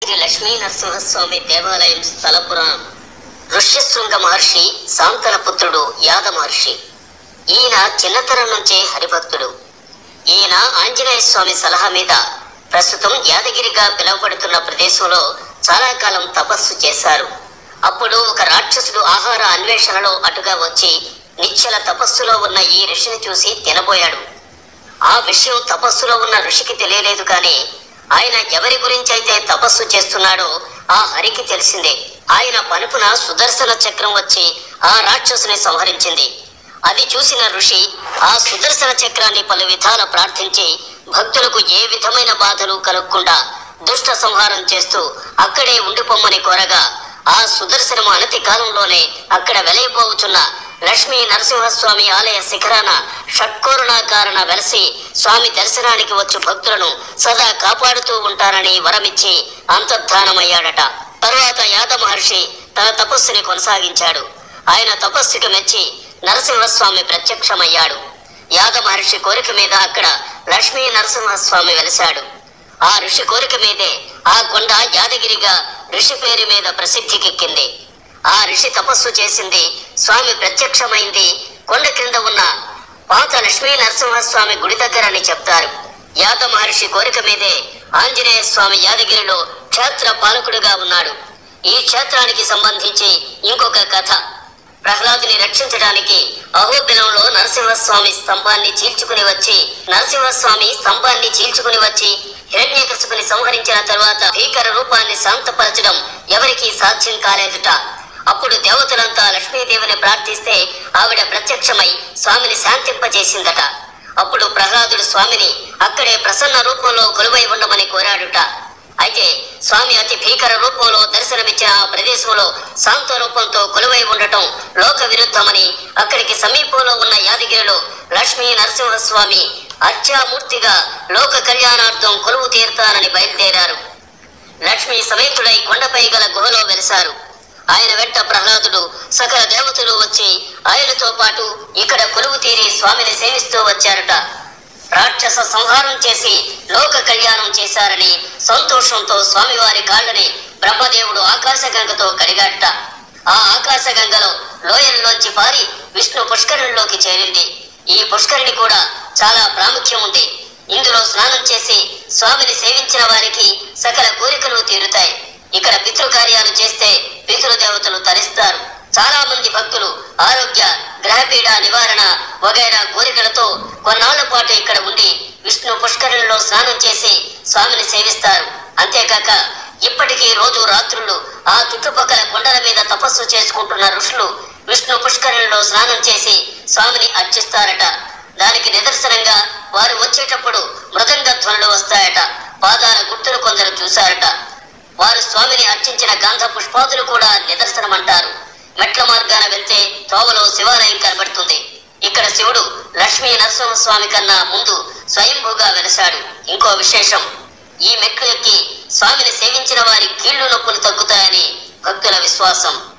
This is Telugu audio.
శ్రీ లక్ష్మీ నరసింహస్వామి దేవాలయం స్థల పురాణం ఋష్యశృంగ మహర్షి శాంతన పుత్రుడు యాద మహర్షి ఈయన చిన్నతనం నుంచే హరిభక్తుడు ఈయన ఆంజనేయ స్వామి సలహా మీద ప్రస్తుతం యాదగిరిగా పిలువబడుతున్న ప్రదేశంలో చాలా కాలం తపస్సు చేశారు అప్పుడు ఒక రాక్షసుడు ఆహార అన్వేషణలో అటుగా వచ్చి నిశ్చల తపస్సులో ఉన్న ఈ ఋషిని చూసి తినబోయాడు ఆ విషయం తపస్సులో ఉన్న ఋషికి తెలియలేదు కానీ ఆయన ఎవరి గురించి అయితే తపస్సు చేస్తున్నాడో ఆ హరికి తెలిసిందే ఆయన పలుపున సుదర్శన చక్రం వచ్చి ఆ రాక్షసుని సంహరించింది అది చూసిన ఋషి ఆ సుదర్శన చక్రాన్ని పలు విధాల ప్రార్థించి భక్తులకు ఏ విధమైన బాధలు కలగకుండా దుష్ట సంహారం చేస్తూ అక్కడే ఉండిపోమ్మని కోరగా ఆ సుదర్శనము అనతి కాలంలోనే అక్కడ వెలైపోవచున్న లక్ష్మీ నరసింహస్వామి ఆలయ శిఖరాన షట్కోరుణాకారణ వెలసి స్వామి దర్శనానికి వచ్చు భక్తులను సదా కాపాడుతూ ఉంటారని వరమిచ్చి అంతర్ధానమయ్యాడట తరువాత యాద మహర్షి తన తపస్సుని కొనసాగించాడు ఆయన తపస్సుకు మెచ్చి నరసింహస్వామి ప్రత్యక్షమయ్యాడు యాద మహర్షి కోరిక మీద అక్కడ లక్ష్మీ నరసింహస్వామి వెలిశాడు ఆ ఋషి కోరిక మీదే ఆ కొండ యాదగిరిగా ఋషి పేరు మీద ప్రసిద్ధికెక్కింది ఆ ఋషి తపస్సు చేసింది స్వామి ప్రత్యక్షమైంది కొండ క్రింద ఉన్న పాత లక్ష్మీ నరసింహస్వామి గుడి దగ్గరని చెప్తారు యాద మహర్షి కోరిక మీదే ఆంజనేయ స్వామి యాదగిరిలో క్షేత్ర పాలకుడుగా ఉన్నాడు ఈ క్షేత్రానికి సంబంధించి ఇంకొక కథ ప్రహ్లాదుని రక్షించడానికి అహోబిలంలో నరసింహస్వామి స్తంభాన్ని చీల్చుకుని వచ్చి నరసింహస్వామి స్తంభాన్ని చీల్చుకుని వచ్చి హిరణ్యకశిపుని సంహరించిన తరువాత భీకర రూపాన్ని శాంతపరచడం ఎవరికీ సాధ్యం కాలేదుట అప్పుడు దేవతలంతా లక్ష్మీదేవిని ప్రార్థిస్తే ఆవిడ ప్రత్యక్షమై స్వామిని శాంతింపజేసిందట అప్పుడు ప్రహ్లాదుడు స్వామిని అక్కడే ప్రసన్న రూపంలో కొలువై ఉండమని కోరాడుట అయితే స్వామి అతి భీకర రూపంలో దర్శనమిచ్చిన ఆ ప్రదేశంలో శాంత రూపంతో కొలువై ఉండటం లోక విరుద్ధమని అక్కడికి సమీపంలో ఉన్న యాదగిరిలో లక్ష్మీ నరసింహస్వామి అర్చామూర్తిగా లోక కళ్యాణార్థం కొలువు తీరుతానని బయలుదేరారు లక్ష్మీ సమేతుడై కొండపై గల గుహలో వెలిశారు ఆయన వెంట ప్రహ్లాదుడు సకల దేవతలు వచ్చి ఆయనతో పాటు ఇక్కడ కొలువు తీరి స్వామిని సేవిస్తూ వచ్చారట రాక్షస సంహారం చేసి లోక కళ్యాణం చేశారని సంతోషంతో స్వామివారి కాళ్ళని బ్రహ్మదేవుడు ఆకాశగంగతో కడిగాట ఆ ఆకాశగంగలో లోయల్లోంచి పారి విష్ణు పుష్కరుల్లోకి చేరింది ఈ పుష్కరిణి కూడా చాలా ప్రాముఖ్యం ఉంది ఇందులో స్నానం చేసి స్వామిని సేవించిన వారికి సకల కోరికలు తీరుతాయి ఇక్కడ పితృకార్యాలు చేస్తే పితృదేవతలు తరిస్తారు చాలా మంది భక్తులు ఆరోగ్య గ్రహపీడ నివారణ వగైరా కోరికలతో కొన్నాళ్ల పాటు ఇక్కడ ఉండి విష్ణు పుష్కరులలో స్నానం చేసి స్వామిని సేవిస్తారు అంతేకాక ఇప్పటికీ రోజు రాత్రులు ఆ చుట్టుపక్కల కొండల మీద తపస్సు చేసుకుంటున్న ఋషులు విష్ణు పుష్కరులలో స్నానం చేసి స్వామిని అర్చిస్తారట దానికి నిదర్శనంగా వారు వచ్చేటప్పుడు మృదంగ ధ్వనులు వస్తాయట పాదాల గుర్తులు కొందరు చూశారట వారు స్వామిని అర్చించిన గంధ పుష్పాదులు కూడా నిదర్శనమంటారు మెట్ల మార్గాన వెళ్తే తోవలో శివాలయం కనబడుతుంది ఇక్కడ శివుడు లక్ష్మీ నరసింహస్వామి కన్నా ముందు స్వయంభూగా వెలిశాడు ఇంకో విశేషం ఈ మెట్లు ఎక్కి స్వామిని సేవించిన వారి కీళ్లు నొప్పులు తగ్గుతాయని భక్తుల విశ్వాసం